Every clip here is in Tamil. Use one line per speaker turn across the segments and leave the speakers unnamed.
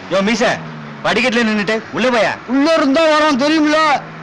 யோ மீச படிக்கட்டுல நின்னுட்டு உள்ள போயா
உள்ள இருந்தா வரோம் தெரியுமில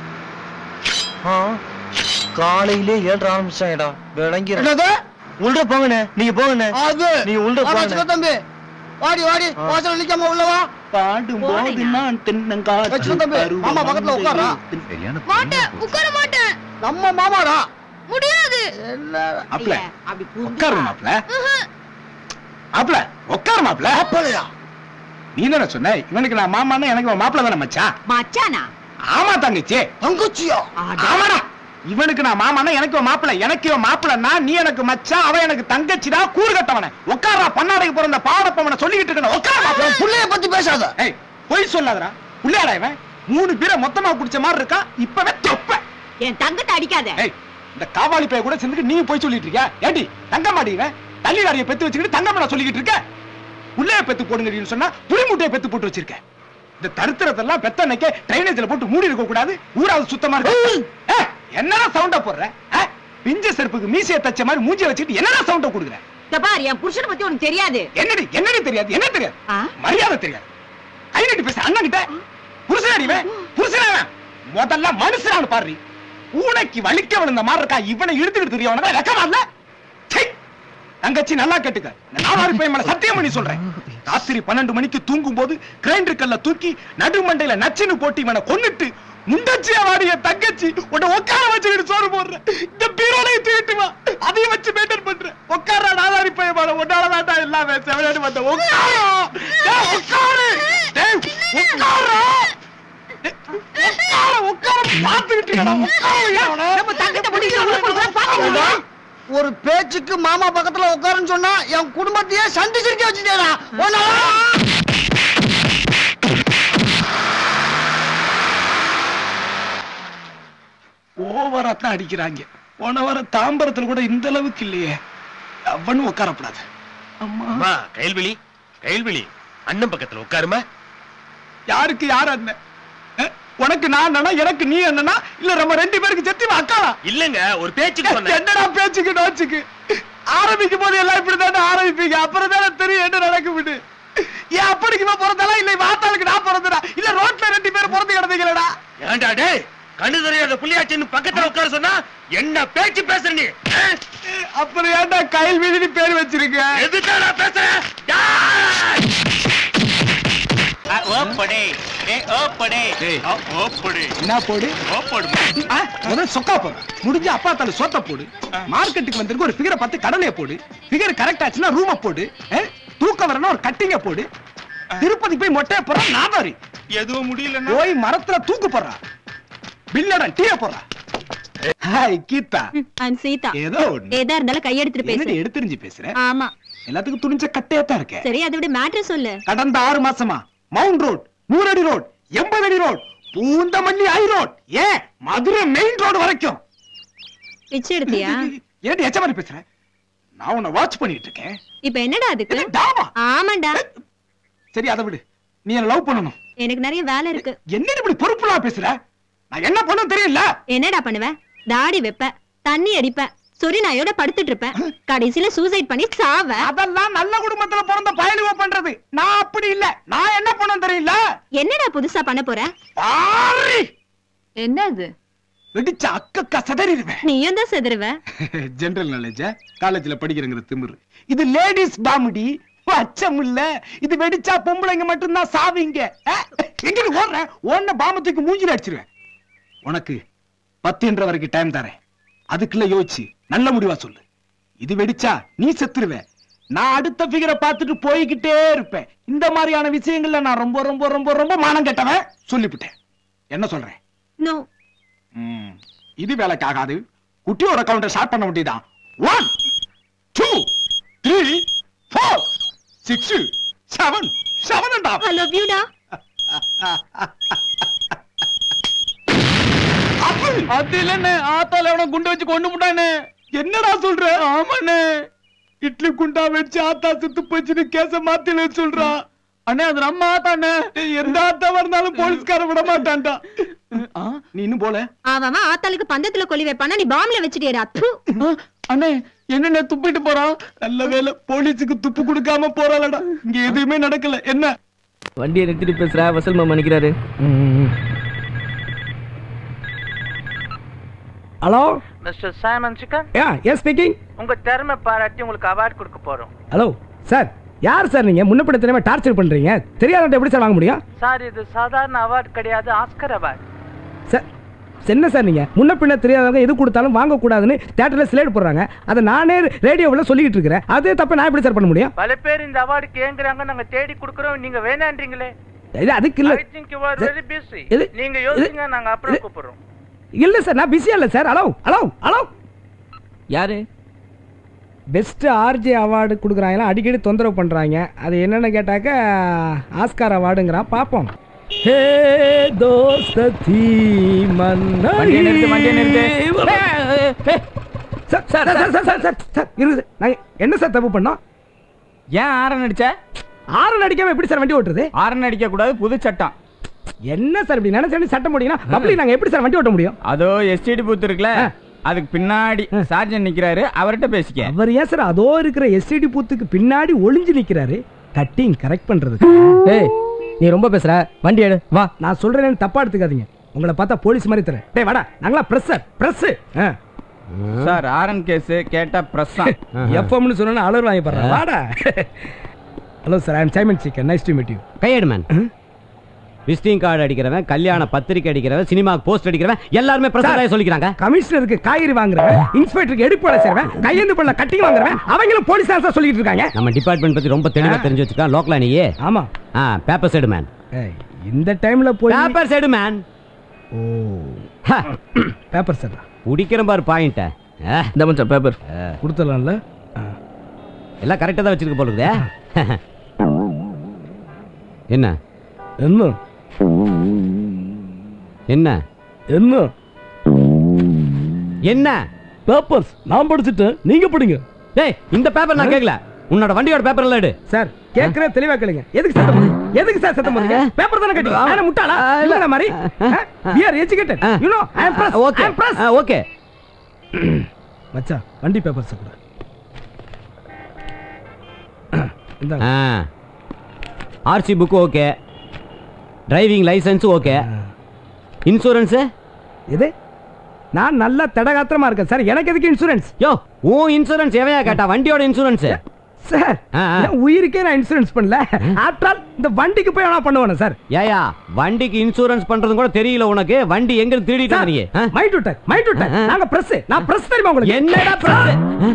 காலையிலே ஏழு ஆரம்பிச்சாங்கடா விளங்கி
என்னது
உள்ள போங்கண்ணே நீங்க போங்கண்ணே
அது
நீங்க உள்ள
வாடா,
போங்க.
சின்ன தம்பி வாடி வாடி வாசல் நிக்காம உள்ள வா
பாடும் போது நான் தென்னங்காற்று
ஏய், சின்ன தம்பி மாமா பக்கத்துல உட்காரா
சரியான
மாட்டேன் உட்கார மாட்டேன்
நம்ம மாமாடா
முடியாது
என்ன
மாப்ள உட்காரு மாப்ள மாப்ள உட்காரு மாப்ள
அப்பலையா
நீ தானே சொன்ன இவனுக்கு நான் மாமான்னா எனக்கு இவன் மாப்பிள தானே மச்சான்
மச்சானா
ஆமா தங்கச்சி
தங்கச்சியா
ஆமாடா இவனுக்கு நான் மாமானா எனக்கு இவன் மாப்பிள எனக்கு இவன் மாப்பிளன்னா நீ எனக்கு மச்சான் அவன் எனக்கு தங்கச்சிடா கூறு கட்டவன உட்காரா பன்னாடைக்கு பிறந்த பாவப்பவனை சொல்லிக்கிட்டு இருக்கணும் உட்கார மாப்ள
என் புள்ளைய பத்தி பேசாத
ஏய் பொய் சொல்லாதடா புள்ளையாடா இவன் மூணு பேரை மொத்தமா குடிச்ச மாதிரி இருக்கா இப்பவே தொப்ப
என் தங்கத்தை அடிக்காத
ஏய் இந்த காவாலி பைய கூட சேர்ந்துட்டு நீ போய் சொல்லிட்டு இருக்கியா ஏண்டி தங்க மாட்டீங்க தள்ளிடாரிய பெத்து வச்சுக்கிட்டு தங்கம் நான் சொல்லிக்கிட்டு இருக்க உள்ளே பெத்து போடுங்கன்னு சொன்னா புளி முட்டையை பெத்து போட்டு வச்சிருக்க இந்த தருத்திரத்தெல்லாம் பெத்த அன்னைக்கே ட்ரைனேஜ்ல போட்டு மூடி இருக்க கூடாது ஊராவது சுத்தமா இருக்கு ஏய், என்னடா சவுண்டா போடுற ஏய், பிஞ்ச செருப்புக்கு மீசைய தச்ச மாதிரி மூஞ்சிய வச்சுக்கிட்டு என்னடா சவுண்டா கொடுக்குற
இந்த பார் என் புருஷனை பத்தி உனக்கு தெரியாது
என்னடி என்னடி தெரியாது என்ன தெரியாது
ஆ?
மரியாதை தெரியாது கை நீட்டி பேச அண்ணன் கிட்ட புருஷனாடி இவன் புருஷனா இவன்? முதல்ல மனுஷனான்னு பாரு பூனைக்கு வலிக்க விழுந்த மாதிரி இருக்கா இவனை இழுத்துக்கிட்டு தெரியவன வெக்கமா இல்ல சை! தங்கச்சி நல்லா கேட்டுக்க இந்த நாலாறு பையன் மேல சத்தியம் பண்ணி சொல்றேன் ராத்திரி பன்னெண்டு மணிக்கு தூங்கும் போது கிரைண்டர் கல்ல தூக்கி நடுமண்டையில நச்சுன்னு போட்டு இவனை கொன்னுட்டு முண்டச்சியா வாடிய தங்கச்சி உன்னை உட்கார வச்சுக்கிட்டு சோறு போடுறேன் இந்த பீரோலையும் தூக்கிட்டு வா அதையும் வச்சு மெயின்டைன் பண்றேன் உட்கார நாலாரி பையன் மேல உன்னால தாண்டா எல்லாமே செவனேன்னு வந்த உட்காரா டேய், உட்காரு டேய், உட்காரா டேய், உட்கார உட்கார பாத்துக்கிட்டு இருக்கடா உட்காரு
நம்ம தங்கத்தை முடிச்சு உள்ள போய் பாத்துக்கோங்க
ஒரு பேச்சுக்கு மாமா பக்கத்துல உட்காருன்னு சொன்னா என் குடும்பத்தையே சண்டி சிரிக்க வச்சுட்டேடா
ஓவரா தான் அடிக்கிறாங்க போன வார தாம்பரத்துல கூட இந்த அளவுக்கு இல்லையே அவனும் உட்காரப்படாது அம்மா
அம்மா கைல்விழி கைல்விழி அண்ணன் பக்கத்துல உட்காருமா
யாருக்கு யார் அண்ணன் அஹ், உனக்கு நான் அண்ணனா எனக்கு நீ அண்ணனா இல்ல நம்ம ரெண்டு பேருக்கு செத்தி அக்காளா
இல்லங்க ஒரு பேச்சுக்கு சொன்னேன்
என்னடா பேச்சுக்கு நோச்சுக்கு ஆரம்பிக்கும் போது எல்லாம் இப்படிதானே ஆரம்பிப்பீங்க அப்புறம் தானே தெரியும் என்ன நடக்கும் விடு ஏன் அப்படிக்கு இவன் பிறந்தாலா இல்ல வாத்தாளுக்கு நான் பிறந்தடா இல்ல ரோட்ல ரெண்டு பேரும் பிறந்து கிடந்தீங்களடா
ஏன்டா டேய் கண்ணு தெரியாத புள்ளியாச்சின்னு பக்கத்துல உட்கார சொன்னா என்ன பேச்சு பேசுற நீ அஹ்?
அப்புறம் ஏன்டா கையில் வீதி பேர் வச்சிருக்க
எதுக்காடா பேசுற டேய்!
ஓப்படே ஏ ஓப்படே
டேய்.
ஓப்படே
என்ன போடு
ஓப்படு
ஆ, முதல்ல சொக்கா போடு முடிஞ்ச அப்பா தலை சோத்த போடு மார்க்கெட்டுக்கு வந்திருக்க ஒரு ஃபிகரை பார்த்து கடலைய போடு ஃபிகர் கரெக்ட் ஆச்சுன்னா ரூம போடு ஆ, தூக்கம் வரணும் ஒரு கட்டிங்க போடு திருப்பதி போய் மொட்டைய போறா நாதாரி
எதுவும் முடியலன்னா
போய் மரத்துல தூக்கு போடுறா பில்லட டீய போடுறா ஹாய் கீதா
ஐம் சீதா
ஏதோ ஒண்ணு
ஏதா இருந்தாலும் கையெடுத்துட்டு
என்னடி
பேசு
எடுத்துரிஞ்சு பேசுற
ஆமா
எல்லாத்துக்கும் துணிஞ்ச கட்டையா தான் இருக்க
சரி அதை விட மேட்ரு சொல்லு
கடந்த ஆறு மாசமா மவுண்ட் ரோட் நூறு அடி ரோட் எண்பது அடி ரோட் பூந்தமல்லி ஐ ரோட் ஏன் மதுரை மெயின் ரோடு வரைக்கும்
பிச்சை எடுத்தியா
ஏன்டி எச்ச மாதிரி பேசுற நான் உன்னை வாட்ச் பண்ணிட்டு இருக்கேன்
இப்ப என்னடா அதுக்கு
இது டாமா
ஆமாண்டா
சரி அதை விடு நீ என்ன லவ் பண்ணணும்
எனக்கு நிறைய வேலை இருக்கு
என்னடி இப்படி பொறுப்புலாம் பேசுற நான் என்ன பண்ணும் தெரியல
என்னடா பண்ணுவ தாடி வைப்ப தண்ணி அடிப்ப சொரி நாயோட படுத்துட்டு இருப்பேன் கடைசியில சூசைட் பண்ணி சாவ
அதெல்லாம் நல்ல குடும்பத்துல பிறந்த பயலுவ பண்றது நான் அப்படி இல்ல நான் என்ன பண்ணும் தெரியல
என்னடா புதுசா பண்ண போற
பாரி
என்னது
வெடிச்ச அக்கக்கா சதறிடுவேன்
நீயும் தான் செதறுவ
ஜெனரல் நாலேஜ் காலேஜ்ல படிக்கிறங்கிற திமிரு இது லேடிஸ் பாமுடி அச்சம் இல்ல இது வெடிச்சா பொம்பளைங்க மட்டும்தான் சாவிங்க அஹ், எங்க நீ ஓடுற ஓடுன பாமத்துக்கு மூஞ்சில அடிச்சிருவேன் உனக்கு பத்துன்ற வரைக்கும் டைம் தரேன் அதுக்குள்ள யோசிச்சு நல்ல முடிவா சொல்லு இது வெடிச்சா நீ செத்துருவ நான் அடுத்த ஃபிகரை பார்த்துட்டு போய்கிட்டே இருப்பேன் இந்த மாதிரியான விஷயங்கள்ல நான் ரொம்ப ரொம்ப ரொம்ப ரொம்ப மானம் கெட்டவன் சொல்லிவிட்டேன் என்ன சொல்றேன்
நோ
ம், இது வேலைக்கு ஆகாது குட்டியோட கவுண்டர் ஸ்டார்ட் பண்ண வேண்டியதான் one two three four six seven seven and
I love யூடா
அது இல்லன்னு ஆத்தால எவனோ குண்டு வச்சு கொண்டு முட்டானே என்னடா சொல்ற ஆமாண்ணே இட்லி குண்டா வச்சு ஆத்தா செத்து போச்சுன்னு கேச மாத்தில சொல்றா அண்ணே அது நம்ம ஆத்தாண்ணே எந்த ஆத்தாவா இருந்தாலும் போலீஸ்கார விட மாட்டான்டா ஆ, நீ இன்னும் போல
அவன் ஆத்தாளுக்கு பந்தத்துல கொல்லி வைப்பானா நீ பாம்புல வச்சிட்டியடா ப்பு.
அண்ணே என்ன துப்பிட்டு போறான் நல்ல வேலை போலீஸுக்கு துப்பு கொடுக்காம போறாளடா இங்க எதுவுமே நடக்கல என்ன
வண்டியை நிறுத்திட்டு பேசுற வசல் மாமா நிக்கிறாரு
hello
mister Simon Chicken
yeah yes speaking
உங்க திறமை பாராட்டி உங்களுக்கு அவார்ட் கொடுக்க போறோம்
ஹலோ சார் யார் சார் நீங்க முன்ன பின்ன தெரியாம டார்ச்சர் பண்றீங்க தெரியாத எப்படி சார் வாங்க முடியும்
சார் இது சாதாரண அவார்ட் கிடையாது ஆஸ்கர் அவார்ட்
சார் என்ன சார் நீங்க முன்ன பின்ன தெரியாதவங்க எது கொடுத்தாலும் வாங்க கூடாதுன்னு தியேட்டர்ல ஸ்லேட் போடுறாங்க அதை நானே ரேடியோவில் சொல்லிட்டு இருக்கிறேன் அதே தப்ப நான் எப்படி சார் பண்ண முடியும்
பல பேர் இந்த அவார்டு கேங்குறாங்க நாங்க தேடி கொடுக்கறோம் நீங்க வேணான்றீங்களே
இது அதுக்கு இல்ல
I think you are very busy
இது-
நீங்க
இது-
யோசிங்க நாங்க அப்புறம்
இது-
கூப்பிடுறோம்
இல்ல சார் நான் பிஸியா இல்ல சார் ஹலோ ஹலோ ஹலோ
யாரு
பெஸ்ட் ஆர்ஜே அவார்டு கொடுக்குறாங்களா அடிக்கடி தொந்தரவு பண்றாங்க அது என்னன்னு கேட்டாக்க ஆஸ்கார் அவார்டுங்கிறான் பார்ப்போம் ஹே தோஸ்தி மன்னா
வண்டியை நிறுத்து, வண்டியை நிறுத்து.
Sir sir sir sir sir sir sir இருக்குது நாங்க என்ன சார் தப்பு பண்ணோம்
ஏன் ஆரன் அடிச்ச
ஆரன் அடிக்காம எப்படி சார் வண்டி ஓட்டுறது
ஆரன் அடிக்க கூடாது புது சட்டம்
என்ன சார் இப்படி நினைச்சு சட்டம் போட்டீங்கன்னா பப்ளிக் நாங்க எப்படி சார் வண்டி ஓட்ட முடியும்
அதோ எஸ்டிடி பூத் இருக்குல்ல
ஆ.
அதுக்கு பின்னாடி சார்ஜன் நிக்கிறாரு அவர்கிட்ட பேசிக்க
அவர் ஏன் சார் அதோ இருக்கிற எஸ்டிடி பூத்துக்கு பின்னாடி ஒளிஞ்சு நிக்கிறாரு கட்டிங் கரெக்ட் பண்றதுக்கு
ஏய் நீ ரொம்ப பேசுற வண்டி எடு வா
நான் சொல்றேன்னு தப்பா எடுத்துக்காதீங்க உங்களை பார்த்தா போலீஸ் மாதிரி தரேன் டேய் வாடா நாங்களா பிரஸ் பிரஸ்
சார் ஆரன் கேஸ் கேட்டா பிரஸ்ஸா
எஃப்எம்னு சொன்னா அலர் வாங்கி பாருங்க வாடா hello sir I am Simon Chicken nice to meet you
கையெடு மேன் விசிட்டிங் கார்டு அடிக்கிறவன் கல்யாண பத்திரிக்கை அடிக்கிறவன் சினிமா போஸ்ட் அடிக்கிறவன் எல்லாருமே பிரசாதாய சொல்லிக்கிறாங்க
கமிஷனருக்கு காய்கறி வாங்குறவன் இன்ஸ்பெக்டருக்கு எடுப்பு வேலை செய்றவன் கையெழுந்து பண்ண கட்டிங் வாங்குறவன் அவங்களும் போலீஸ் தான் சொல்லிட்டு இருக்காங்க
நம்ம டிபார்ட்மெண்ட் பத்தி ரொம்ப தெளிவா தெரிஞ்சு வச்சுக்கான் லோக்கலா நீயே
ஆமா
ஆ பேப்பர் சைடு மேன்
ஏய், இந்த டைம்ல போய்
paper side man
oh paper sir
குடிக்கிற பாரு பாயிண்ட
இந்த மச்சான் பேப்பர்
கொடுத்துடலாம்ல
எல்லாம் கரெக்டா தான் வச்சிருக்க போல இருக்குதே என்ன
என்ன
என்ன
என்ன
என்ன
பேப்பர்ஸ் நான் படிச்சுட்டேன் நீங்க படிங்க
டேய் இந்த பேப்பர் நான் கேட்கல உன்னோட வண்டியோட பேப்பர் எல்லாம் எடு
சார் கேக்குற தெளிவா கேளுங்க எதுக்கு சத்தம் போடுறீங்க? எதுக்கு சார் சத்தம் போடுறீங்க பேப்பர் தானே கட்டி நான் முட்டாளா இல்ல மாதிரி we are educated you know i am press
okay
i am press
okay
மச்சான் வண்டி பேப்பர்ஸ் கூட இந்தாங்க
RC book okay driving licence okay insurance
இது நான் நல்லா தடகாத்திரமா இருக்கேன் சார் எனக்கு எதுக்கு இன்சூரன்ஸ்
யோ உன் இன்சூரன்ஸ் எவையா கேட்டா வண்டியோட இன்சூரன்ஸ்
சார்
ஆ, ஆ.
என் உயிருக்கே நான் இன்சூரன்ஸ் பண்ணல ஆஃப்டர் இந்த வண்டிக்கு போய் நான் பண்ணுவேன் சார்
ஏயா வண்டிக்கு இன்சூரன்ஸ் பண்றது கூட தெரியல உனக்கு வண்டி எங்க திருடிட்டா நீ ஆ?
மைட் விட்டேன் மைட் விட்டேன்
ஆ, ஆ.
நாங்க பிரஸ் நான் பிரஸ் தெரியுமா உங்களுக்கு
என்னடா பிரஸ்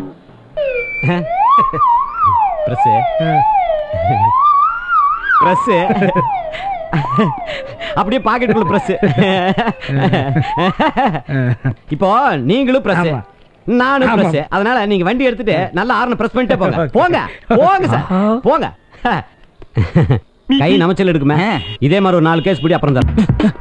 பிரஸ் பிரஸ் அப்படியே பாக்கெட்டுக்குள்ள பிரஸ் இப்போ நீங்களும் பிரஸ்
ஆமா.
நானும்
ஆமா.
பிரஸ் அதனால நீங்க வண்டி எடுத்துட்டு நல்லா ஆர்ன பிரஸ் பண்ணிட்டே போங்க போங்க போங்க சார் போங்க கை நமைச்சல் எடுக்குமே இதே மாதிரி ஒரு நாலு கேஸ் பிடி அப்புறம் தான்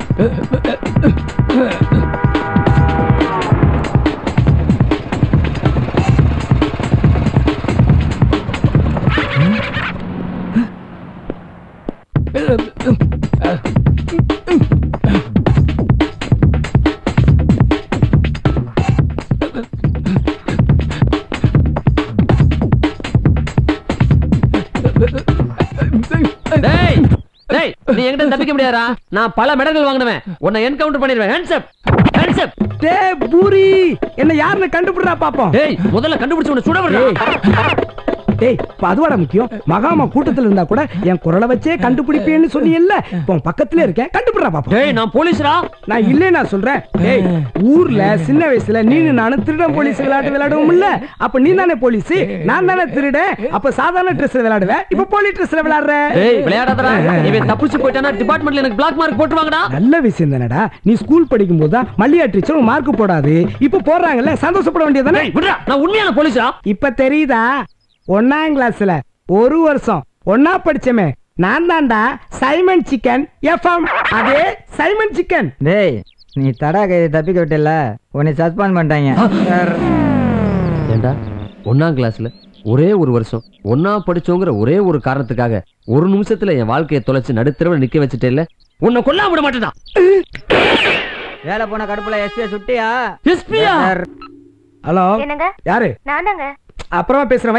டேய் டேய் நீ என்கிட்ட தப்பிக்க முடியாதா நான் பல மெடல்கள் வாங்கினவன் உன்னை என்கவுண்டர் பண்ணிடுவேன் ஹேண்ட்ஸ் அப் ஹேண்ட்ஸ் அப்
டே பூரி என்ன யாருன்னு கண்டுபிடுறா பாப்போம்
டேய் முதல்ல கண்டுபிடிச்சு உன்னை சுட விடுறா
டேய் இப்ப அதுவாடா முக்கியம் மகாமா கூட்டத்துல இருந்தா கூட என் குரலை வச்சே கண்டுபிடிப்பேன்னு சொன்னீங்கல்ல இப்போ உன் பக்கத்துல இருக்கேன் கண்டுபிடுறா பாப்போம்
டேய் நான் போலீஸ்ரா
நான் இல்லே நான் சொல்றேன் டேய் ஊர்ல சின்ன வயசுல நீ நானும் திருடன் போலீஸ் விளையாட்டு விளையாடுவோம் இல்ல அப்ப நீ தானே போலீஸ் நான் தானே திருடன் அப்ப சாதாரண ட்ரெஸ்ல விளையாடுவேன் இப்ப போலீஸ் ட்ரெஸ்ல விளையாடுற
டேய் விளையாடாதடா இவன் தப்பிச்சு போயிட்டானா டிபார்ட்மெண்ட்ல எனக்கு பிளாக் மார்க் போட்டுருவாங்கடா
நல்ல விஷயம் தானடா நீ ஸ்கூல் படிக்கும் போது தான் மல்லியா டீச்சர் மார்க் போடாது இப்ப போடுறாங்கல்ல சந்தோஷப்பட வேண்டியதானே
டேய் விடுடா நான் உண்மையான போலீஸ்ரா
இப்ப தெரியுதா ஒன்னாம் கிளாஸ்ல ஒரு வருஷம் ஒன்னா படிச்சமே நான் தான்டா சைமன் சிக்கன் எஃப்எம் அதே சைமன் சிக்கன்
டேய் நீ தடா கைதை தப்பிக்க விட்டல உன்னை சஸ்பெண்ட் பண்ணிட்டாங்க
ஏண்டா ஒன்னாம் கிளாஸ்ல ஒரே ஒரு வருஷம் ஒன்னா படிச்சோங்கிற ஒரே ஒரு காரணத்துக்காக ஒரு நிமிஷத்துல என் வாழ்க்கையை தொலைச்சு நடுத்தரவுல நிக்க வச்சுட்டே இல்ல உன்னை கொல்லாம விட மாட்டேடா
வேலை போன கடுப்புல எஸ்பியா சுட்டியா
எஸ்பியா
ஹலோ
என்னங்க
யாரு
நான் தாங்க
அப்புறமா பேசுறேன் வை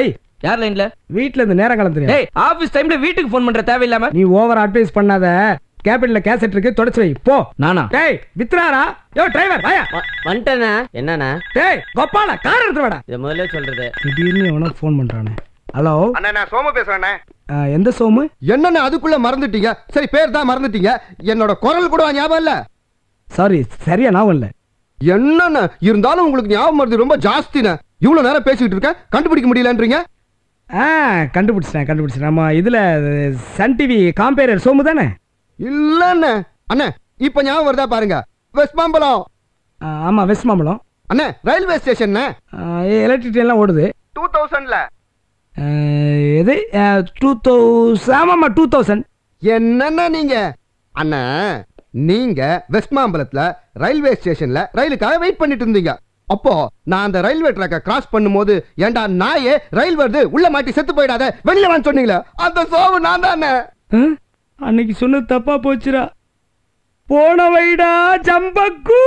யார் லைன்ல
வீட்ல இருந்து நேரம் கலந்துரு
டேய் ஆபீஸ் டைம்ல வீட்டுக்கு ஃபோன் பண்ற தேவையில்லாம
நீ ஓவர் அட்வைஸ் பண்ணாத கேபின்ல கேசட் இருக்கு தொடச்சு வை போ
நானா
டேய் வித்ராரா யோ டிரைவர் வாயா
வந்துட்டேண்ணே என்னண்ணே
டேய் கோபால கார் எடுத்து வாடா
இதை முதல்ல சொல்றது
திடீர்னு எவனோ ஃபோன் பண்றானே ஹலோ
அண்ணா நான் சோம பேசுறேண்ணே
எந்த சோமு
என்னண்ணே அதுக்குள்ள மறந்துட்டீங்க சரி பேர் தான் மறந்துட்டீங்க என்னோட குரல் கூட ஞாபகம் இல்ல
சாரி சரியா ஞாபகம் இல்ல
என்னண்ணே இருந்தாலும் உங்களுக்கு ஞாபகம் மறதி ரொம்ப ஜாஸ்திண்ணே இவ்வளவு நேரம் பேசிக்கிட்டு இருக்கேன் கண்டுபிடிக்க முடியலன்றீங்க
ஆ கண்டுபிடிச்சிட்டேன் கண்டுபிடிச்சிட்டேன் நம்ம இதுல சன் டிவி காம்பேரர் சோமு தானே
இல்லண்ணே அண்ணே இப்ப ஞாபகம் வருதா பாருங்க வெஸ்ட் மாம்பலம்
ஆ, ஆமா வெஸ்ட் மாம்பலம்
அண்ணே ரயில்வே ஸ்டேஷன்
எலக்ட்ரிக் எல்லாம் ஓடுது
டூ தௌசண்ட்ல
ஆ, எது டூ தௌசண்ட் ஆமாம்மா டூ தௌசண்ட்
என்னண்ணே நீங்க அண்ணா நீங்க வெஸ்ட் மாம்பலத்துல ரயில்வே ஸ்டேஷன்ல ரயிலுக்காக வெயிட் பண்ணிட்டு இருந்தீங்க அப்போ நான் அந்த ரயில்வே ட்ராக்கை கிராஸ் பண்ணும்போது ஏன்டா நாயே ரயில் வருது உள்ள மாட்டி செத்து போயிடாத வெளியில வான்னு சொன்னீங்களே அந்த சோவு நான் தானே
அன்னைக்கு சொன்னது தப்பா போச்சுடா போன வைடா ஜம்பக்கு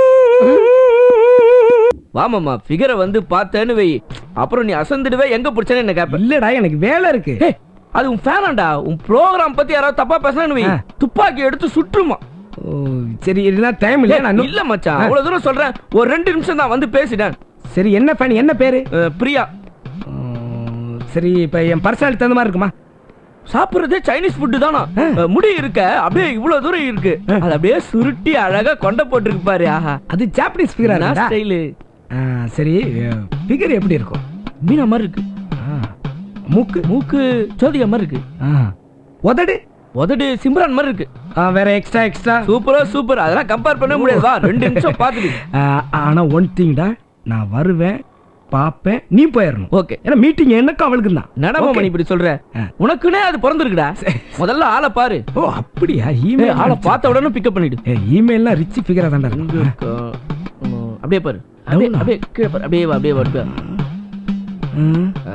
வாமாமா ஃபிகரை வந்து பார்த்தேன்னு வை அப்புறம் நீ அசந்துடுவே எங்க பிடிச்சேன்னு என்ன கேப்ப
இல்லடா எனக்கு வேலை இருக்கு
ஏய், அது உன் ஃபேனாண்டா உன் ப்ரோக்ராம் பத்தி யாராவது தப்பா பேசினான்னு வை
ஆ.
துப்பாக்கி எடுத்து சுற்றுமா
ஓ, சரி இருந்தா டைம் இல்ல நான் இன்னும்-
இல்ல மச்சான்
ஆ.
அவ்வளவு தூரம் சொல்றேன் ஒரு ரெண்டு நிமிஷம் தான் வந்து பேசிட்டேன்
சரி என்ன ஃபேன் என்ன பேரு
அஹ், பிரியா
ம், சரி இப்ப என் பர்சனாலிட்டி தகுந்த மாதிரி இருக்குமா
சாப்பிடுறதே சைனீஸ் ஃபுட்டு தானா அஹ், முடி இருக்க அப்படியே இவ்வளவு தூரம் இருக்கு அது அப்படியே சுருட்டி அழகா கொண்ட போட்டுருக்கு பாரு ஆஹா
அது ஜாப்பனீஸ் ஃபிகரா இருக்கா
ஸ்டைலு
சரி ஃபிகர் எப்படி இருக்கும்
மீனா மாதிரி இருக்கு
ஆ, மூக்கு
மூக்கு ஜோதிகா மாதிரி இருக்கு
ஆ, உதடு
உதடு சிம்ரான் மாதிரி இருக்கு
ஆ, வேற எக்ஸ்ட்ரா எக்ஸ்ட்ரா
சூப்பரா சூப்பர் அதெல்லாம் கம்பேர் பண்ண முடியாது வா ரெண்டு நிமிஷம் பாத்துட்டு
ஆனா ஒன் திங்டா நான் வருவேன் பாப்பேன் நீ போயிடணும்
ஓகே
ஏன்னா மீட்டிங் எனக்கும் அவளுக்கு தான்
நடமா மணி இப்படி சொல்ற
ஆ.
உனக்குனே அது பிறந்திருக்குடா முதல்ல ஆளை பாரு
ஓ அப்படியா
ஏய்,
இமெயில்
ஆளை பார்த்த உடனே பிக்கப் பண்ணிடு
இமெயில்லாம் ரிச் ஃபிகரா தான்டா
இங்க
இருக்கும்
இருக்கா? ம், அப்படியே பாரு அப்படியே
Down-ஆ?
அப்படியே கீழே பாரு அப்படியே வா அப்படியே வா அப்படியே வா.
ம்.
ஆ.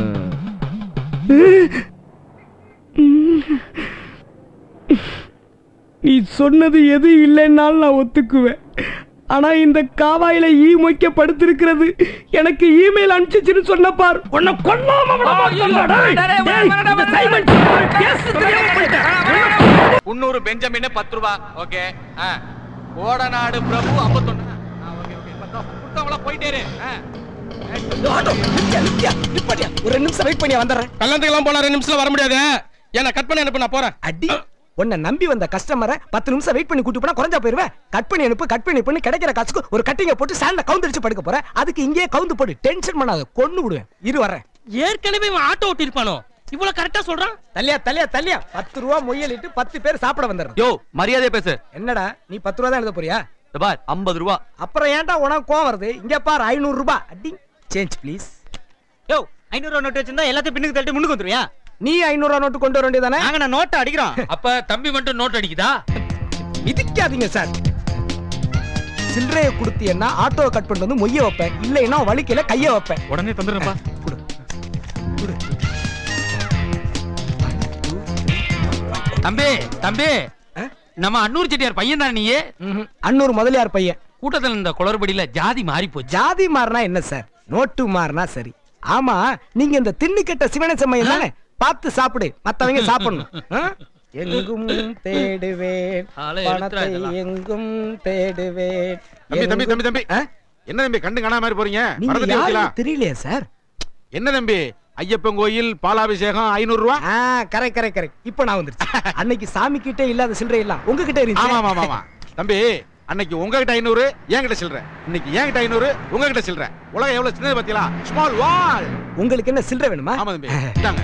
நீ சொன்னது எது இல்லைன்னாலும் நான் ஒத்துக்குவேன் ஆனா இந்த காவாயில ஈ மொய்க்க படுத்திருக்கிறது எனக்கு இமெயில் அனுப்பிச்சுன்னு சொன்ன பார் உன்னை கொல்லாம விட மாட்டேன்டா, டேய். டேய், இந்த சைமன் பேச தெரியாம போயிட்டேன்.
முன்னூறு பெஞ்சமின் பத்து ரூபா ஓகே கோடநாடு பிரபு ஐம்பத்தொன்னு போயிட்டே இரு ஆ.
ஆட்டோ நித்யா நித்யா நிப்பாட்டியா ஒரு ரெண்டு நிமிஷம் வெயிட் பண்ணி வந்துடுறேன்
கல்யாணத்துக்குலாம் போனா ரெண்டு நிமிஷத்துல வர முடியாது ஏன்னா கட் பண்ணி அனுப்பு நான் போறேன்
அடி உன்னை நம்பி வந்த கஸ்டமரை பத்து நிமிஷம் வெயிட் பண்ணி கூட்டி போனா குறைஞ்சா போயிருவேன் கட் பண்ணி அனுப்பு கட் பண்ணி பண்ணி கிடைக்கிற காசுக்கு ஒரு கட்டிங்க போட்டு சாண்ட கவுந்தடிச்சு படுக்க போறேன் அதுக்கு இங்கேயே கவுந்து போட்டு டென்ஷன் பண்ணாத கொன்னு விடுவேன் இரு வரேன்
ஏற்கனவே இவன் ஆட்டோ ஓட்டிருப்பானோ இவ்வளவு கரெக்டா சொல்றான்
தல்லியா தல்லியா தல்லியா பத்து ரூபா மொய்யலிட்டு பத்து பேர் சாப்பிட வந்துடுறோம்
யோ மரியாதையா பேசு
என்னடா நீ பத்து ரூபா தான் எழுத போறியா
இந்த பார் ஐம்பது ரூபா
அப்புறம் ஏன்டா உனக்கு கோவம் வருது இங்க பாரு ஐநூறு ரூபாய் அடி சேஞ்ச் ப்ளீஸ்
யோ ஐநூறு ரூபா நோட்டு வச்சிருந்தா எல்லாத்தையும் பின்னுக்கு தள்ளிட்டு முன்னுக்கு வந்துருவியா
நீ ஐநூறு ரூபா நோட்டு கொண்டு வர வேண்டியதானே
நாங்க நான் நோட்டை அடிக்கிறோம்
அப்ப தம்பி மட்டும் நோட் அடிக்குதா
மிதிக்காதீங்க சார் சில்லறையை கொடுத்தீங்கன்னா ஆட்டோவை கட் பண்ணிட்டு வந்து மொய்ய வைப்பேன் இல்லைன்னா வலிக்கையில கைய வைப்பேன்
உடனே தந்துடுறேன்ப்பா
கொடு கொடு
தம்பி தம்பி
ஆ?
நம்ம அன்னூர் செட்டியார் பையன் தான் நீ
ம்ஹும். அன்னூர் முதலியார் பையன்
கூட்டத்துல இந்த குளறுபடியில ஜாதி மாறி போச்சு
ஜாதி மாறினா என்ன சார் நோட்டு மாறினா சரி ஆமா நீங்க இந்த திண்ணி கெட்ட சிவனசம்மையன் தானே பார்த்து சாப்பிடு மத்தவங்க சாப்பிடணும் ஆ? எங்கும் தேடுவேன்
ஆளே
பணத்தை
எழுத்துறா இதெல்லாம்.
எங்கும் தேடுவேன்
தம்பி தம்பி தம்பி தம்பி
ஆ?
என்ன தம்பி கண்டு காணாம மாதிரி போறீங்க
நீங்க
மறந்துட்டே இருக்கீங்களா?
யாருன்னு தெரியலையே சார்
என்ன தம்பி ஐயப்பன் கோயில் பாலாபிஷேகம் ஐநூறு ரூபா
ஆ கரெக்ட் கரெக்ட் கரெக்ட் இப்போ நான் வந்துருச்சு அன்னைக்கு சாமி கிட்ட இல்லாத சில்லறை எல்லாம் உங்ககிட்ட
ஆமா ஆமா
இருந்துச்சு
ஆமா தம்பி அன்னைக்கு உங்ககிட்ட ஐநூறு என்கிட்ட சில்லற இன்னைக்கு என்கிட்ட ஐநூறு உங்ககிட்ட சில்லற உலகம் எவ்வளவு சின்னது பாத்தீங்களா ஸ்மால் வால்
உங்களுக்கு என்ன சில்லறை வேணுமா
ஆமா தம்பி இந்தாங்க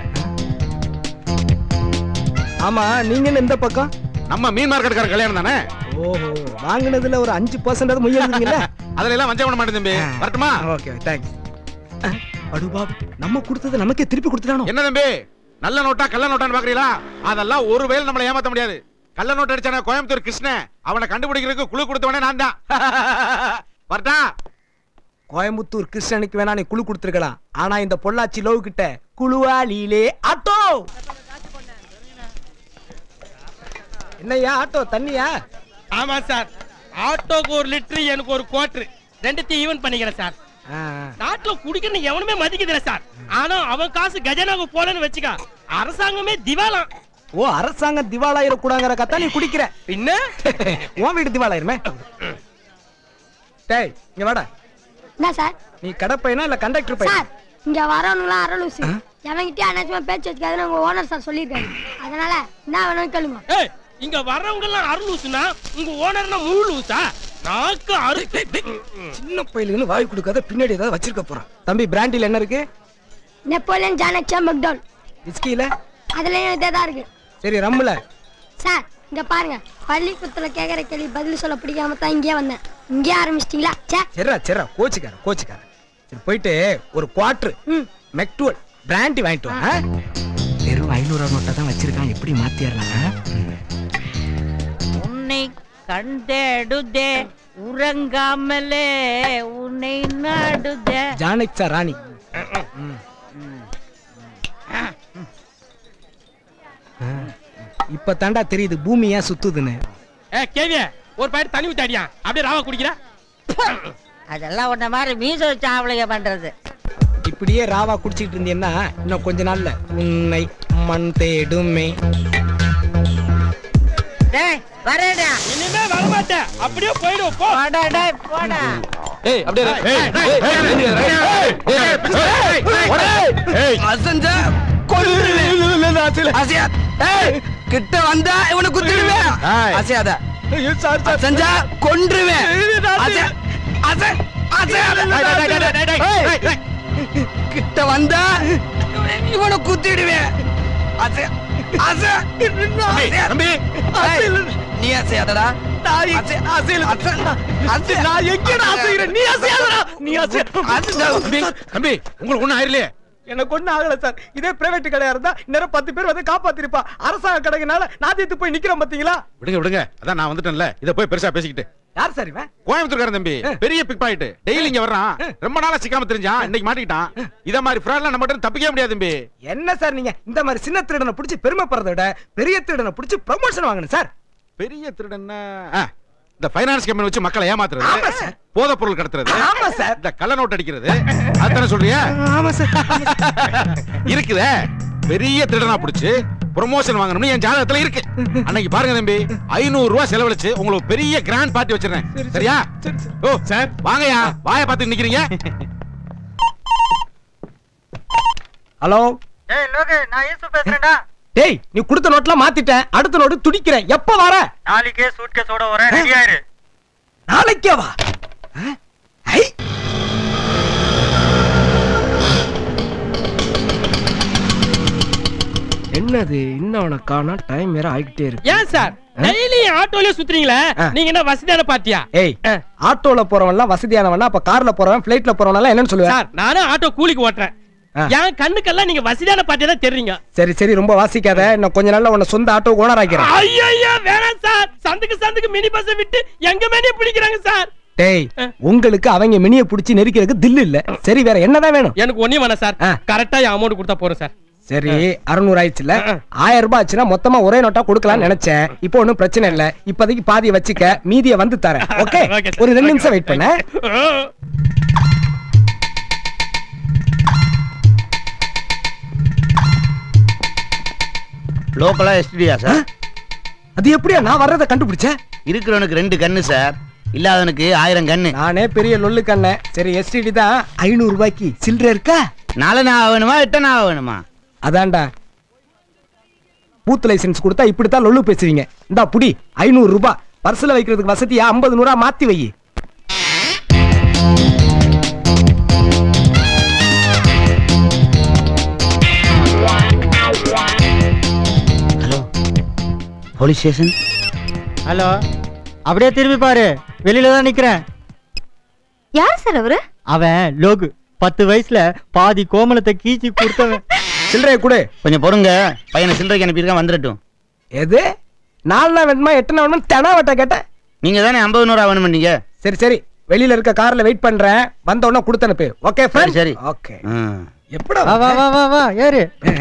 ஆமா நீங்க என்ன இந்த பக்கம்
நம்ம மீன் மார்க்கெட்டுக்கார கல்யாணம் தானே
ஓஹோ வாங்குனதுல ஒரு அஞ்சு பர்சன்ட் முயலுங்கல்ல
அதுல எல்லாம் வஞ்சம் பண்ண மாட்டேன் தம்பி வரட்டுமா
ஓகே தேங்க்ஸ் அடுபா நம்ம கொடுத்தது நமக்கே திருப்பி கொடுத்துட்டானோ
என்ன தம்பி நல்ல நோட்டா கள்ள நோட்டான்னு பாக்குறீங்களா அதெல்லாம் ஒரு வேலை நம்மளை ஏமாத்த முடியாது கள்ள நோட்டு அடிச்சான கோயம்புத்தூர் கிருஷ்ணன் அவனை கண்டுபிடிக்கிறதுக்கு குழு கொடுத்தவனே நான் தான் வரட்டா
கோயம்புத்தூர் கிருஷ்ணனுக்கு வேணா நீ குழு கொடுத்துருக்கலாம் ஆனா இந்த பொள்ளாச்சி லவ் கிட்ட குழுவாலியிலே ஆட்டோ என்னய்யா ஆட்டோ தண்ணியா
ஆமா சார் ஆட்டோக்கு ஒரு லிட்டர் எனக்கு ஒரு குவார்டர் ரெண்டுத்தையும் ஈவன் பண்ணிக்கிறேன் சார்
நாட்டுல குடிக்கணும் எவனுமே மதிக்கதில்ல சார் ஆனா அவன் காசு கஜனாவுக்கு போலன்னு வச்சுக்க அரசாங்கமே திவாலாம்
ஓ அரசாங்கம் திவாலாயிர கூடாங்கிற கத்தா நீ குடிக்கிற
பின்ன
உன் வீடு திவாலாயிருமே டேய் இங்க வாடா
என்ன சார்
நீ கடை பையனா இல்ல கண்டக்டர் பையனா
சார் இங்க வரவனுங்களாம் அரலூசு எவன்கிட்டயும் அனாச்சுமா பேச்சு வச்சுக்காதுன்னு உங்க ஓனர் சார் சொல்லியிருக்காரு அதனால என்ன வேணும் கேளுங்க
ஏய் இங்க வர்றவங்க எல்லாம் அருளூசுனா உங்க ஓனர்னா முழு லூசா நாக்கு அரு
சின்ன பையலுக்குன்னு வாய் கொடுக்காத பின்னாடி ஏதாவது வச்சிருக்க போறான் தம்பி பிராண்டில என்ன இருக்கு
நெப்போலியன் ஜானக்சா மெக்டோல்
விஸ்கில
அதுலயும் இதே தான் இருக்கு
சரி ரம்முல
சார் இங்க பாருங்க பள்ளிக்கூடத்துல கேக்குற கேள்வி பதில் சொல்ல பிடிக்காம தான் இங்கே வந்தேன் இங்கே ஆரம்பிச்சிட்டீங்களா சே
சரிடா சரிடா கோச்சுக்கார கோச்சுக்கார சரி போயிட்டு ஒரு குவார்டர் மெக்டுவல் பிராண்டி வாங்கிட்டு வா ஆ? வெறும் ஐநூறு நோட்டை தான் வச்சிருக்கான் எப்படி மாத்திடலாம்
உன்னை கண்டேடுதே உறங்காமலே உன்னை நாடுதே
ஜானக்சா ராணி இப்ப தாண்டா தெரியுது பூமி ஏன் சுத்துதுன்னு
ஏ கேவிய ஒரு பாயிண்ட் தண்ணி ஊத்தாடியா அப்படியே ராவா குடிக்கிற
அதெல்லாம் உன்ன மாதிரி மீச வச்சு ஆவளைய பண்றது
இப்படியே ராவா குடிச்சிட்டு இருந்தீங்கன்னா இன்னும் கொஞ்ச நாள்ல உன்னை மண் தேடுமே
டேய் வரேடா
இனிமே வர மாட்டேன் அப்படியே போயிடும் போ
போடா டேய் போடா
ஏய் அப்படியே இரு. ஏய், ஏய், ஏய், ஏய், ஏய்,
அசஞ்ச கொல்லுவேன் அசையா ஏய் கிட்ட வந்தா இவனை குத்திடுவேன்
ஏய்.
அசையாத அசஞ்சா கொன்றுவேன் அசை அசை அசையாத கிட்ட வந்தா இவனை குத்திடுவேன் அசை அசை
தம்பி
நீ அசையாதடா அசை அசையில அசை நான் எங்கடா அசைகிறேன் நீ அசையாதடா நீ அசை
தம்பி தம்பி உங்களுக்கு ஒண்ணும் ஆயிரலையே
எனக்கு ஒண்ணும் ஆகல சார் இதே பிரைவேட் கடையா இருந்தா இன்னும் பத்து பேர் வந்து காப்பாத்திருப்பா அரசாங்க கடைக்குனால நான் தீத்து போய் நிக்கிறேன் பாத்தீங்களா
விடுங்க விடுங்க அதான் நான் வந்துட்டேன்ல இத போய் பெருசா பேசிக்கிட்டு
யார் சார் இவன்
கோயம்புத்தூர்காரன் தம்பி பெரிய பிக் பாயிட்டு டெய்லி இங்க வர்றான் ரொம்ப நாளா சிக்காம தெரிஞ்சான் இன்னைக்கு மாட்டிக்கிட்டான் இத மாதிரி ஃப்ராட்லாம் நம்ம கிட்ட தப்பிக்கவே முடியாது தம்பி
என்ன சார் நீங்க இந்த மாதிரி சின்ன திருடனை பிடிச்சி பெருமைப்படுறத விட பெரிய திருடனை பிடிச்சி ப்ரமோஷன் வாங்கணும் சார்
பெரிய திருடன்னா ஆ, இந்த ஃபைனான்ஸ் கம்பெனி வச்சு மக்களை
ஆமா
ஏமாத்துறது
சார்.
போதைப் பொருள் கடத்துறது
ஆமா சார்.
இந்த கள்ள நோட் அடிக்கிறது அதானே சொல்றியா
ஆமா சார்
இருக்குதே பெரிய திருடனா புடிச்சு ப்ரொமோஷன் வாங்கணும்னு என் ஜாதகத்துல இருக்கு அன்னைக்கு பாருங்க தம்பி ஐநூறு ரூபாய் செலவழிச்சு உங்களுக்கு பெரிய கிராண்ட் பார்ட்டி வச்சிருந்தேன் சரியா ஓ சார் வாங்கயா வாய பார்த்து நிக்கிறீங்க
ஹலோ
ஏய் லோகே நான் ஈசு பேசுறேன்டா
டேய் நீ கொடுத்த நோட்லாம் மாத்திட்டேன் அடுத்த நோட்டு துடிக்கிறேன் எப்ப வர
நாளைக்கே சூட்கேஸோட வரேன் ரெடி ஆயிரு
நாளைக்கே வா ஆ? ஐ என்னது இன்னும் அவனை காணா டைம் வேற ஆகிட்டே இருக்கு
ஏன் சார் டெய்லி ஆட்டோலயே சுத்துறீங்களே
ஆ.
நீங்க என்ன வசதியான பாத்தியா
ஏய் ஆட்டோல போறவன்லாம் வசதியானவனா அப்ப கார்ல போறவன் பிளைட்ல போறவன் என்னன்னு சொல்லுவேன்
சார் நானும் ஆட்டோ கூலிக்கு ஓட்டுறேன்
ஆ.
என் கண்ணுக்கெல்லாம் நீங்க வசதியான பாத்தியா தான் தெரியுங்க
சரி சரி ரொம்ப வாசிக்காத இன்னும் கொஞ்ச நாள்ல உன்னை சொந்த ஆட்டோ ஓனர் ஆக்கிறேன்
ஐயோ வேணாம் சார் சந்துக்கு சந்துக்கு மினி பஸ் விட்டு எங்க மேலே பிடிக்கிறாங்க சார்
டேய் உங்களுக்கு அவங்க மினிய புடிச்சு நெரிக்கிறதுக்கு தில்லு இல்ல சரி வேற என்னதான் வேணும்
எனக்கு ஒண்ணே வேணாம் சார்
ஆ.
கரெக்டா என் அமௌண்ட் கொடுத்தா போறேன் சார்
சரி அறுநூறு ஆயிடுச்சுல
ஆ.
ஆயிரம் ரூபாய் ஆச்சுன்னா மொத்தமா ஒரே நோட்டா கொடுக்கலாம்னு நினைச்சேன் இப்போ ஒண்ணும் பிரச்சனை இல்ல இப்போதைக்கு பாதியை வச்சுக்க மீதியை வந்து தரேன் ஓகே
Okay, sir.
ஒரு ரெண்டு
Okay,
நிமிஷம் வெயிட் பண்ண
லோக்கலா எஸ்டிடியா சார்
அது எப்படியா நான் வர்றதை கண்டுபிடிச்சேன்
இருக்கிறவனுக்கு ரெண்டு கண்ணு சார் இல்லாதவனுக்கு ஆயிரம் கண்ணு
நானே பெரிய லொல்லு கண்ண சரி எஸ்டிடி தான் ஐநூறு ரூபாய்க்கு சில்லறை இருக்கா
நாலு நான் வேணுமா எட்ட நான் வேணுமா
அதான்டா பூத் லைசென்ஸ் கொடுத்தா இப்படித்தான் லொல்லு பேசுவீங்க இந்தா புடி ஐநூறு ரூபாய் பர்சுல வைக்கிறதுக்கு வசதியா ஐம்பது நூறா மாத்தி வை
ஹலோ போலீஸ் ஸ்டேஷன்
ஹலோ அப்படியே திரும்பி பாரு வெளியில தான் நிக்கிறேன்
யார் சார் அவரு
அவன் லோகு பத்து வயசுல பாதி கோமலத்தை கீச்சி கொடுத்தவன்
சில்லறைய கொடு
கொஞ்சம் பொறுங்க பையனை சில்லறைக்கு அனுப்பியிருக்கேன் வந்துடட்டும்
எது நாலு வேணுமா எட்டு வேணுமா தெனா வெட்ட கேட்டேன்
நீங்க தானே ஐம்பது நூறா வேணும் பண்ணீங்க
சரி சரி வெளியில இருக்க கார்ல வெயிட் பண்றேன் வந்த உடனே கொடுத்து அனுப்பு ஓகே
சரி சரி
ஓகே
ஆ.
எப்படா
வா வா வா வா வா ஏறு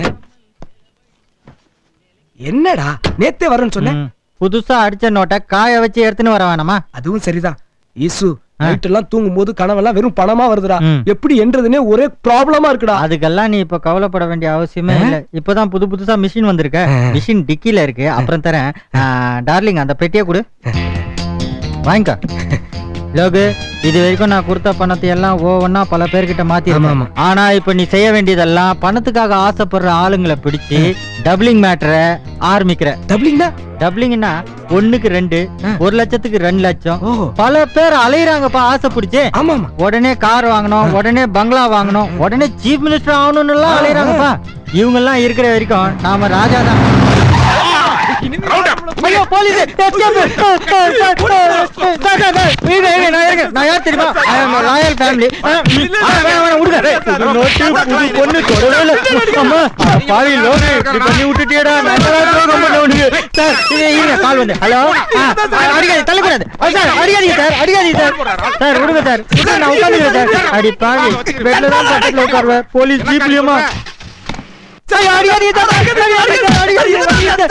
என்னடா நேத்தே வரேன்னு சொன்னேன்
ம், புதுசா அடிச்ச நோட்டை காய வச்சு எடுத்துன்னு வர வேணாமா
அதுவும் சரிதான் ஈசு
நைட் எல்லாம் தூங்கும் போது கனவெல்லாம் வெறும் பணமா வருதுடா
ம்.
எப்படி என்றதுனே ஒரே ப்ராப்ளமா இருக்குடா
அதுக்கெல்லாம் நீ இப்ப கவலைப்பட வேண்டிய அவசியமே இல்ல இப்பதான் புது புதுசா மிஷின் வந்திருக்க மிஷின் டிக்கில இருக்கு அப்புறம் தரேன் டார்லிங் அந்த பெட்டியை கொடு வாங்கிக்க லோகு இது வரைக்கும் நான் கொடுத்த பணத்தை எல்லாம் ஒவ்வொன்னா பல பேர்கிட்ட மாத்தி ஆனா இப்ப நீ செய்ய வேண்டியதெல்லாம் பணத்துக்காக ஆசைப்படுற ஆளுங்களை பிடிச்சு டபுளிங் மேட்டரை ஆரம்பிக்கிற
டபுளிங்னா
டபுளிங்னா ஒண்ணுக்கு ரெண்டு ஒரு லட்சத்துக்கு ரெண்டு லட்சம் பல பேர் அலையுறாங்கப்பா ஆசை பிடிச்சு
ஆமா
உடனே கார் வாங்கணும் உடனே பங்களா வாங்கணும் உடனே சீஃப் மினிஸ்டர் ஆகணும்னு எல்லாம் அலையுறாங்கப்பா இவங்க எல்லாம் இருக்கிற வரைக்கும் நாம ராஜா தான் ஐயோ போலீஸ் நான் இருக்கேன் நான் யார் தெரியுமா ஐ அம் ராயல் ஃபேமிலி பொண்ணு தொடவே இல்ல அம்மா அட பாவி லோகு இப்படி பண்ணி விட்டுட்டியடா நல்லா துரோகம் பண்ண உனக்கு சார் இது இருங்க கால் வந்து ஹலோ அடிக்காதீங்க தள்ளக்கூடாது சார் அடிக்காதீங்க சார் அடிக்காதீங்க சார் சார் விடுங்க சார் விடுங்க, நான் உட்காந்துக்கிறேன் சார் அடி பாவி பெட்ல தான் பக்கத்துல உட்காருவேன் போலீஸ் ஜீப்லயுமா சார் அடிக்காதீங்க சார் அடிக்காதீங்க சார் அடிக்காதீங்க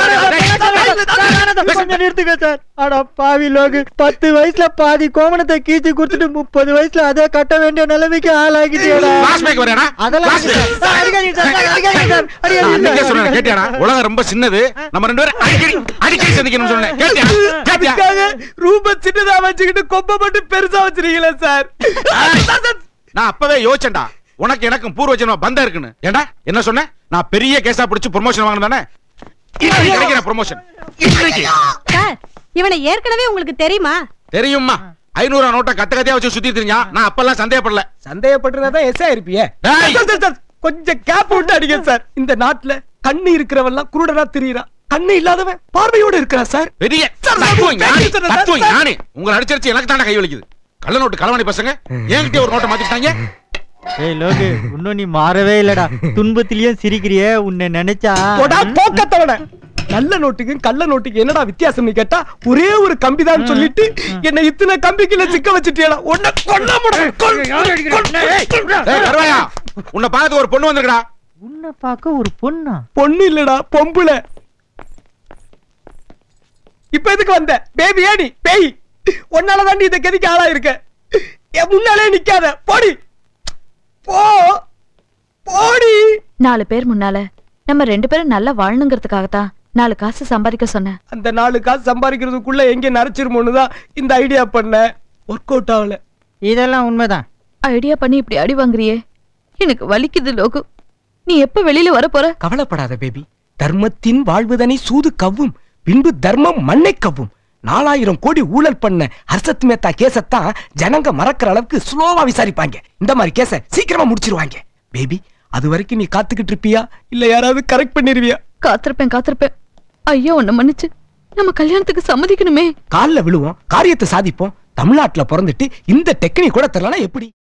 சார் கொஞ்சம் நிறுத்துங்க சார் அட பாவி லோகு பத்து வயசுல பாதி கோமணத்தை கீச்சு கொடுத்துட்டு முப்பது வயசுல அதே கட்ட வேண்டிய நிலைமைக்கு ஆளாகிட்டியடா
Flashback வரையாடா?
அதெல்லாம்
Flashback.
சார், அடிக்காதீங்க சார் சார், அடிக்காதீங்க சார்
நான்
அடிக்காதீங்க
அன்னைக்கே சொன்னேன்
சார்
கேட்டியாடா உலகம் ரொம்ப சின்னது நம்ம ரெண்டு பேரும் அடிக்கடி அடிக்கடி சந்திக்கணும்னு சொன்னேன் கேட்டியா கேட்டியா
அதுக்காக ரூப சின்னதா வச்சுக்கிட்டு கொப்பை மட்டும் பெருசா வச்சிருக்கீங்களா சார்
நான் அப்பவே யோசிச்சேன்டா உனக்கு எனக்கும் பூர்வ ஜென்ம பந்தம் இருக்குன்னு ஏண்டா என்ன சொன்ன நான் பெரிய கேஸா பிடிச்சு ப்ரொமோஷன் வாங்கணும் தானே இன்னைக்கு கிடைக்கிற ப்ரொமோஷன் இன்னைக்கு
சார் இவனை ஏற்கனவே உங்களுக்கு தெரியுமா
தெரியுமா ஐநூறு நோட்டை கத்த கத்தையா வச்சு சுத்தி தெரிஞ்சா நான் அப்பெல்லாம் சந்தேகப்படல
சந்தேகப்பட்டுறதா எஸ் இருப்பியே
டேய்.
சார், சார், சார், கொஞ்சம் கேப் விட்டு அடிங்க சார் இந்த நாட்டுல கண்ணு இருக்கிறவெல்லாம் குருடனா தெரியறான் கண்ணு இல்லாதவன் பார்வையோட இருக்கிறா சார்
பெரிய
சார், நான்
தத்துவம் ஞானி
பேசிட்டு இருந்தேன்,
தத்துவம்
சார்.
ஞானி உங்களை அடிச்சடிச்சு எனக்கு தானே கை வலிக்குது கள்ள நோட்டு களவாணி பசங்க என்கிட்ட ஒரு நோட்டை மாத்திட்டாங்க
ஏய் லோகு இன்னும் நீ மாறவே இல்லடா துன்பத்திலயும் சிரிக்கிறியே உன்னை நினைச்சா
போடா போக்கத்தவன நல்ல நோட்டுக்கும் கள்ள நோட்டுக்கு என்னடா வித்தியாசம்னு கேட்டா ஒரே ஒரு கம்பி தான் சொல்லிட்டு என்ன இத்தனை கம்பிக்குள்ள சிக்க வச்சுட்டியடா உன்னை கொல்ல
ஏய், கருவாயா உன்னை பார்த்து ஒரு பொண்ணு வந்திருக்கடா
உன்னை பார்க்க ஒரு பொண்ணா
பொண்ணு இல்லடா பொம்புல இப்ப எதுக்கு வந்த பேபி ஏடி பேய் உன்னால தாண்டி இந்த கதிக்கு ஆளா இருக்க என் முன்னாலே நிக்காத போடி போ போடி
நாலு பேர் முன்னால நம்ம ரெண்டு பேரும் நல்லா வாழணுங்கிறதுக்காகத்தான் நாலு காசு சம்பாதிக்க சொன்னேன்
அந்த நாலு காசு சம்பாதிக்கிறதுக்குள்ள எங்க நரைச்சிருமோன்னு தான் இந்த ஐடியா பண்ணேன் ஒர்க் அவுட் ஆகல
இதெல்லாம் உண்மைதான்
ஐடியா பண்ணி இப்படி அடி வாங்குறியே எனக்கு வலிக்குது லோகு நீ எப்ப வெளியில வர போற
கவலைப்படாத பேபி தர்மத்தின் வாழ்வுதனை சூது கவ்வும் பின்பு தர்மம் மண்ணை கவ்வும் நாலாயிரம் கோடி ஊழல் பண்ண ஹர்ஷத் மேத்தா கேசத்தான் ஜனங்க மறக்கிற அளவுக்கு ஸ்லோவா விசாரிப்பாங்க இந்த மாதிரி கேஸ சீக்கிரமா முடிச்சிருவாங்க பேபி அது வரைக்கும் நீ காத்துக்கிட்டு இருப்பியா இல்ல யாராவது கரெக்ட் பண்ணிருவியா
காத்திருப்பேன் காத்திருப்பேன் ஐயோ உன்னை மன்னிச்சு நம்ம கல்யாணத்துக்கு சம்மதிக்கணுமே
கால்ல விழுவோம் காரியத்தை சாதிப்போம் தமிழ்நாட்டுல பிறந்துட்டு இந்த டெக்னிக் கூட தெரியலனா எப்படி